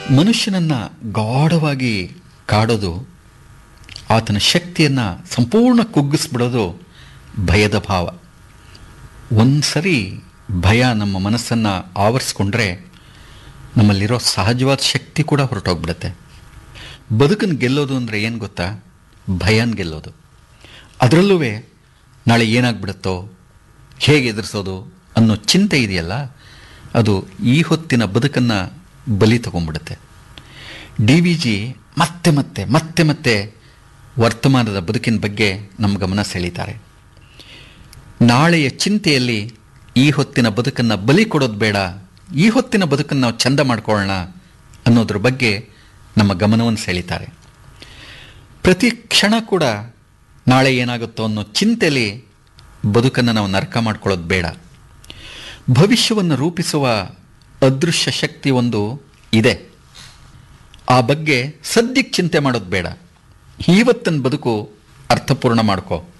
ಮನುಷ್ಯನನ್ನು ಗಾಢವಾಗಿ ಕಾಡೋದು ಆತನ ಶಕ್ತಿಯನ್ನು ಸಂಪೂರ್ಣ ಕುಗ್ಗಿಸ್ಬಿಡೋದು ಭಯದ ಭಾವ ಒಂದು ಸರಿ ಭಯ ನಮ್ಮ ಮನಸ್ಸನ್ನು ಆವರಿಸ್ಕೊಂಡ್ರೆ ನಮ್ಮಲ್ಲಿರೋ ಸಹಜವಾದ ಶಕ್ತಿ ಕೂಡ ಹೊರಟೋಗ್ಬಿಡುತ್ತೆ ಬದುಕನ್ನು ಗೆಲ್ಲೋದು ಅಂದರೆ ಏನು ಗೊತ್ತಾ ಭಯನ ಗೆಲ್ಲೋದು ಅದರಲ್ಲೂ ನಾಳೆ ಏನಾಗ್ಬಿಡುತ್ತೋ ಹೇಗೆ ಎದುರಿಸೋದು ಅನ್ನೋ ಚಿಂತೆ ಇದೆಯಲ್ಲ ಅದು ಈ ಹೊತ್ತಿನ ಬದುಕನ್ನು ಬಲಿ ತಗೊಂಡ್ಬಿಡುತ್ತೆ ಡಿ ವಿ ಜಿ ಮತ್ತೆ ಮತ್ತೆ ಮತ್ತೆ ಮತ್ತೆ ವರ್ತಮಾನದ ಬದುಕಿನ ಬಗ್ಗೆ ನಮ್ಮ ಗಮನ ಸೆಳೀತಾರೆ ನಾಳೆಯ ಚಿಂತೆಯಲ್ಲಿ ಈ ಹೊತ್ತಿನ ಬದುಕನ್ನು ಬಲಿ ಕೊಡೋದು ಬೇಡ ಈ ಹೊತ್ತಿನ ಬದುಕನ್ನು ನಾವು ಚಂದ ಮಾಡ್ಕೊಳ್ಳೋಣ ಅನ್ನೋದ್ರ ಬಗ್ಗೆ ನಮ್ಮ ಗಮನವನ್ನು ಸೆಳೀತಾರೆ ಪ್ರತಿ ಕ್ಷಣ ಕೂಡ ನಾಳೆ ಏನಾಗುತ್ತೋ ಅನ್ನೋ ಚಿಂತೆಯಲ್ಲಿ ಬದುಕನ್ನು ನಾವು ನರಕ ಮಾಡ್ಕೊಳ್ಳೋದು ಬೇಡ ಭವಿಷ್ಯವನ್ನು ರೂಪಿಸುವ ಅದೃಶ್ಯ ಶಕ್ತಿ ಒಂದು ಇದೆ ಆ ಬಗ್ಗೆ ಸದ್ಯಕ್ಕೆ ಚಿಂತೆ ಮಾಡೋದು ಬೇಡ ಇವತ್ತಿನ ಬದುಕು ಅರ್ಥಪೂರ್ಣ ಮಾಡ್ಕೋ